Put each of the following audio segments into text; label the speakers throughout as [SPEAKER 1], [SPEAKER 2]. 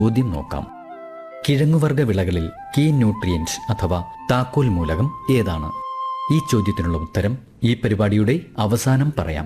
[SPEAKER 1] ചോദ്യം നോക്കാം കിഴങ്ങുവർഗ വിളകളിൽ key nutrients അഥവാ താക്കോൽ മൂലകം ഏതാണ് ഈ ചോദ്യത്തിനുള്ള ഉത്തരം ഈ പരിപാടിയുടെ അവസാനം പറയാം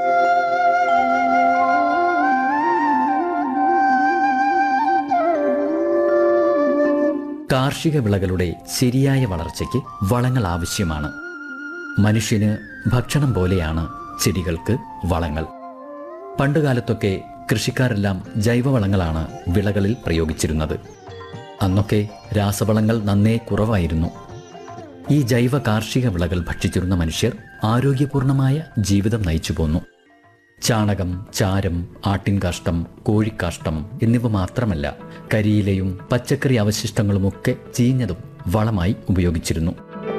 [SPEAKER 1] കാർഷിക വിളകളുടെ ശരിയായ വളർച്ചയ്ക്ക് വളങ്ങൾ ആവശ്യമാണ് മനുഷ്യന് ഭക്ഷണം പോലെയാണ് ചെടികൾക്ക് വളങ്ങൾ പണ്ടുകാലത്തൊക്കെ കൃഷിക്കാരെല്ലാം ജൈവവളങ്ങളാണ് വിളകളിൽ പ്രയോഗിച്ചിരുന്നത് അന്നൊക്കെ രാസവളങ്ങൾ നന്നേ കുറവായിരുന്നു ഈ ജൈവ കാർഷിക വിളകൾ ഭക്ഷിച്ചിരുന്ന മനുഷ്യർ ആരോഗ്യപൂർണമായ ജീവിതം നയിച്ചു പോന്നു ചാണകം ചാരം ആട്ടിൻകാഷ്ടം കോഴിക്കാഷ്ടം എന്നിവ മാത്രമല്ല കരിയിലയും പച്ചക്കറി അവശിഷ്ടങ്ങളുമൊക്കെ ചീഞ്ഞതും വളമായി ഉപയോഗിച്ചിരുന്നു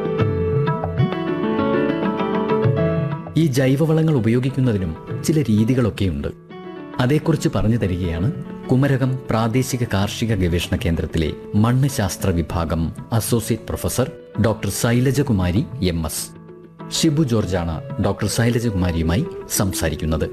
[SPEAKER 1] ഈ ജൈവവളങ്ങൾ ഉപയോഗിക്കുന്നതിനും ചില രീതികളൊക്കെയുണ്ട് അതേക്കുറിച്ച് പറഞ്ഞു തരികയാണ് കുമരകം പ്രാദേശിക കാർഷിക ഗവേഷണ കേന്ദ്രത്തിലെ മണ്ണ് ശാസ്ത്ര വിഭാഗം associate professor doctor Shailajakumari M S Shibu ജോർജാണ് ഡോക്ടർ ശൈലജകുമാരിയുമായി സംസാരിക്കുന്നത്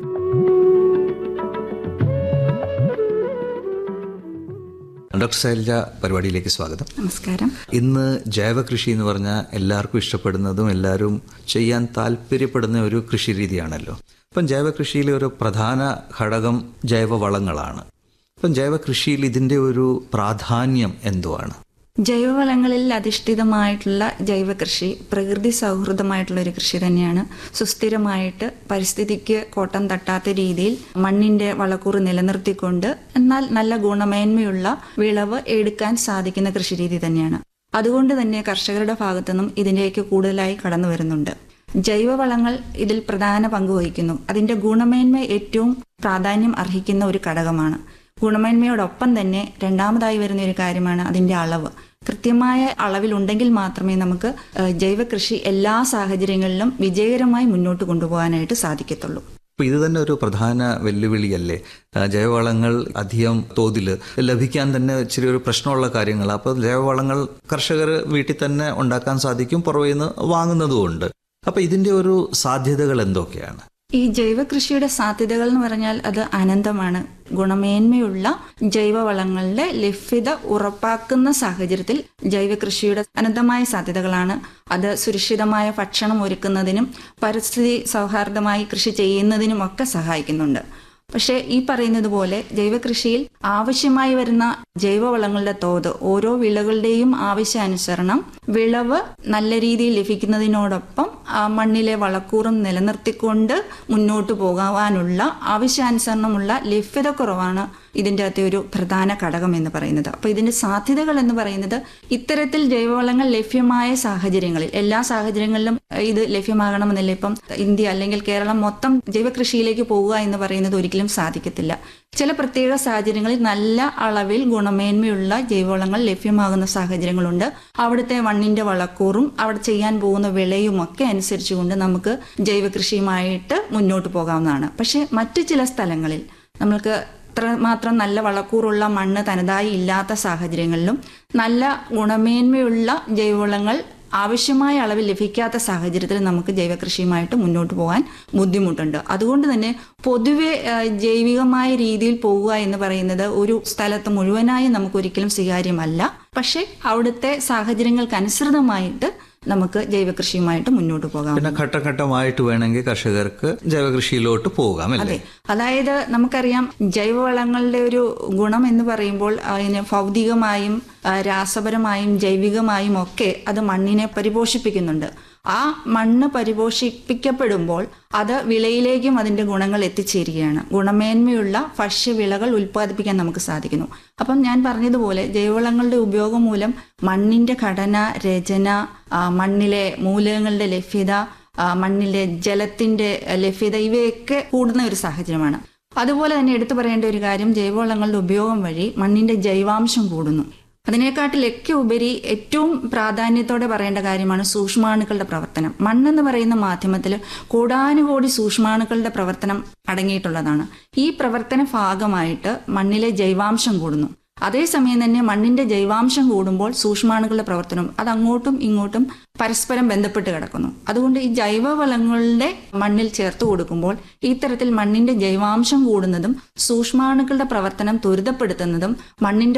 [SPEAKER 2] ഡോക്ടർ ശൈലജ പരിപാടിയിലേക്ക് സ്വാഗതം
[SPEAKER 3] നമസ്കാരം
[SPEAKER 2] ഇന്ന് ജൈവ കൃഷി എന്ന് പറഞ്ഞാൽ എല്ലാവർക്കും ഇഷ്ടപ്പെടുന്നതും എല്ലാവരും ചെയ്യാൻ താല്പര്യപ്പെടുന്ന ഒരു കൃഷി രീതിയാണല്ലോ അപ്പം ജൈവ കൃഷിയിലെ ഒരു പ്രധാന ഘടകം ജൈവവളങ്ങളാണ് അപ്പം ജൈവ കൃഷിയിൽ ഇതിൻ്റെ ഒരു പ്രാധാന്യം എന്തുവാണ്
[SPEAKER 3] ജൈവവളങ്ങളിൽ അധിഷ്ഠിതമായിട്ടുള്ള ജൈവ കൃഷി പ്രകൃതി സൗഹൃദമായിട്ടുള്ള ഒരു കൃഷി തന്നെയാണ് സുസ്ഥിരമായിട്ട് പരിസ്ഥിതിക്ക് കോട്ടം തട്ടാത്ത രീതിയിൽ മണ്ണിന്റെ വളക്കൂറ് നിലനിർത്തിക്കൊണ്ട് എന്നാൽ നല്ല ഗുണമേന്മയുള്ള വിളവ് എടുക്കാൻ സാധിക്കുന്ന കൃഷിരീതി തന്നെയാണ് അതുകൊണ്ട് തന്നെ കർഷകരുടെ ഭാഗത്തുനിന്നും ഇതിലേക്ക് കൂടുതലായി കടന്നു വരുന്നുണ്ട് ജൈവവളങ്ങൾ ഇതിൽ പ്രധാന പങ്ക് വഹിക്കുന്നു അതിന്റെ ഗുണമേന്മ ഏറ്റവും പ്രാധാന്യം അർഹിക്കുന്ന ഒരു ഘടകമാണ് ഗുണമേന്മയോടൊപ്പം തന്നെ രണ്ടാമതായി വരുന്ന ഒരു കാര്യമാണ് അതിന്റെ അളവ് കൃത്യമായ അളവിലുണ്ടെങ്കിൽ മാത്രമേ നമുക്ക് ഏഹ്, ജൈവ കൃഷി എല്ലാ സാഹചര്യങ്ങളിലും വിജയകരമായി മുന്നോട്ട് കൊണ്ടുപോകാനായിട്ട് സാധിക്കത്തുള്ളൂ
[SPEAKER 2] അപ്പോൾ ഇത് തന്നെ ഒരു പ്രധാന വെല്ലുവിളിയല്ലേ ആ, ജൈവവളങ്ങൾ അധികം തോതിൽ ലഭിക്കാൻ തന്നെ ഇച്ചിരി ഒരു പ്രശ്നമുള്ള കാര്യങ്ങളാണ് അപ്പോൾ ജൈവവളങ്ങൾ കർഷകർ വീട്ടിൽ തന്നെ ഉണ്ടാക്കാൻ സാധിക്കും പുറമേ നിന്ന് വാങ്ങുന്നതുമുണ്ട് അപ്പോൾ ഇതിൻ്റെ ഒരു സാധ്യതകൾ എന്തൊക്കെയാണ്
[SPEAKER 3] ഈ ജൈവ കൃഷിയുടെ സാധ്യതകൾ എന്ന് പറഞ്ഞാൽ അത് അനന്തമാണ് ഗുണമേന്മയുള്ള ജൈവവളങ്ങളുടെ ലഭ്യത ഉറപ്പാക്കുന്ന സാഹചര്യത്തിൽ ജൈവ കൃഷിയുടെ അനന്തമായ സാധ്യതകളാണ് അത് സുരക്ഷിതമായ ഭക്ഷണം ഒരുക്കുന്നതിനും പരിസ്ഥിതി സൗഹാർദ്ദമായി കൃഷി ചെയ്യുന്നതിനുമൊക്കെ സഹായിക്കുന്നുണ്ട് പക്ഷേ ഈ പറയുന്നത് പോലെ ജൈവകൃഷിയിൽ ആവശ്യമായി വരുന്ന ജൈവവളങ്ങളുടെ തോത് ഓരോ വിളകളുടെയും ആവശ്യാനുസരണം വിളവ് നല്ല രീതിയിൽ ലഭിക്കുന്നതിനോടൊപ്പം ആ മണ്ണിലെ വളക്കൂറും നിലനിർത്തിക്കൊണ്ട് മുന്നോട്ട് പോകാനുള്ള ആവശ്യാനുസരണമുള്ള ലഭ്യത കുറവാണ് ഇതിൻ്റെ അകത്തെ ഒരു പ്രധാന ഘടകം എന്ന് പറയുന്നത് അപ്പോൾ ഇതിന്റെ സാധ്യതകൾ എന്ന് പറയുന്നത് ഇത്തരത്തിൽ ജൈവവളങ്ങൾ ലഭ്യമായ സാഹചര്യങ്ങളിൽ എല്ലാ സാഹചര്യങ്ങളിലും ഇത് ലഭ്യമാകണമെന്നില്ല ഇപ്പം ഇന്ത്യ അല്ലെങ്കിൽ കേരളം മൊത്തം ജൈവകൃഷിയിലേക്ക് പോകുക എന്ന് പറയുന്നത് ഒരിക്കലും സാധിക്കത്തില്ല ചില പ്രത്യേക സാഹചര്യങ്ങളിൽ നല്ല അളവിൽ ഗുണമേന്മയുള്ള ജൈവവളങ്ങൾ ലഭ്യമാകുന്ന സാഹചര്യങ്ങളുണ്ട് അവിടുത്തെ മണ്ണിന്റെ വളക്കൂറും അവിടെ ചെയ്യാൻ പോകുന്ന വിളയും ഒക്കെ അനുസരിച്ചുകൊണ്ട് നമുക്ക് ജൈവകൃഷിയുമായിട്ട് മുന്നോട്ട് പോകാവുന്നതാണ് പക്ഷെ മറ്റു ചില സ്ഥലങ്ങളിൽ നമ്മൾക്ക് മാത്രം നല്ല വളക്കൂറുള്ള മണ്ണ് തനതായി ഇല്ലാത്ത സാഹചര്യങ്ങളിലും നല്ല ഗുണമേന്മയുള്ള ജൈവവളങ്ങൾ ആവശ്യമായ അളവിൽ ലഭിക്കാത്ത സാഹചര്യത്തിൽ നമുക്ക് ജൈവകൃഷിയുമായിട്ട് മുന്നോട്ട് പോകാൻ ബുദ്ധിമുട്ടുണ്ട് അതുകൊണ്ട് തന്നെ പൊതുവെ ആ, ജൈവികമായ രീതിയിൽ പോവുക എന്ന് പറയുന്നത് ഒരു സ്ഥലത്ത് മുഴുവനായി നമുക്ക് ഒരിക്കലും സ്വീകാര്യമല്ല പക്ഷെ അവിടുത്തെ സാഹചര്യങ്ങൾക്ക് അനുസൃതമായിട്ട് നമുക്ക് ജൈവകൃഷിയുമായിട്ട് മുന്നോട്ട് പോകാം
[SPEAKER 2] പിന്നെ ഘട്ടഘട്ടമായിട്ട് വേണമെങ്കിൽ കർഷകർക്ക് ജൈവകൃഷിയിലോട്ട് പോകാം അല്ലേ
[SPEAKER 3] അതെ അതായത് നമുക്കറിയാം ജൈവവളങ്ങളുടെ ഒരു ഗുണം എന്ന് പറയുമ്പോൾ അതിന് ഭൗതികമായും ആ, രാസപരമായും ജൈവികമായും ഒക്കെ അത് മണ്ണിനെ പരിപോഷിപ്പിക്കുന്നുണ്ട് ആ മണ്ണ് പരിപോഷിപ്പിക്കപ്പെടുമ്പോൾ അത് വിളയിലേക്കും അതിന്റെ ഗുണങ്ങൾ എത്തിച്ചേരുകയാണ് ഗുണമേന്മയുള്ള ഭക്ഷ്യവിളകൾ ഉൽപ്പാദിപ്പിക്കാൻ നമുക്ക് സാധിക്കുന്നു അപ്പം ഞാൻ പറഞ്ഞതുപോലെ ജൈവവളങ്ങളുടെ ഉപയോഗം മൂലം മണ്ണിന്റെ ഘടന രചന ആ, മണ്ണിലെ മൂലകങ്ങളുടെ ലഭ്യത ആ, മണ്ണിലെ ജലത്തിന്റെ ലഭ്യത ഇവയൊക്കെ കൂടുന്ന ഒരു സാഹചര്യമാണ് അതുപോലെ തന്നെ എടുത്തു പറയേണ്ട ഒരു കാര്യം ജൈവവളങ്ങളുടെ ഉപയോഗം വഴി മണ്ണിന്റെ ജൈവാംശം കൂടുന്നു അതിനേക്കാട്ടിലൊക്കെ ഉപരി ഏറ്റവും പ്രാധാന്യത്തോടെ പറയേണ്ട കാര്യമാണ് സൂക്ഷ്മാണുക്കളുടെ പ്രവർത്തനം മണ്ണെന്ന് പറയുന്ന മാധ്യമത്തിൽ കോടാനുകോടി സൂക്ഷ്മാണുക്കളുടെ പ്രവർത്തനം അടങ്ങിയിട്ടുള്ളതാണ് ഈ പ്രവർത്തന ഭാഗമായിട്ട് മണ്ണിലെ ജൈവാംശം കൂടുന്നു അതേസമയം തന്നെ മണ്ണിന്റെ ജൈവാംശം കൂടുമ്പോൾ സൂക്ഷ്മാണുക്കളുടെ പ്രവർത്തനം അത് അങ്ങോട്ടും ഇങ്ങോട്ടും പരസ്പരം ബന്ധപ്പെട്ട് കിടക്കുന്നു അതുകൊണ്ട് ഈ ജൈവവളങ്ങളുടെ മണ്ണിൽ ചേർത്ത് കൊടുക്കുമ്പോൾ ഇത്തരത്തിൽ മണ്ണിന്റെ ജൈവാംശം കൂടുന്നതും സൂക്ഷ്മാണുക്കളുടെ പ്രവർത്തനം ത്വരിതപ്പെടുത്തുന്നതും മണ്ണിന്റെ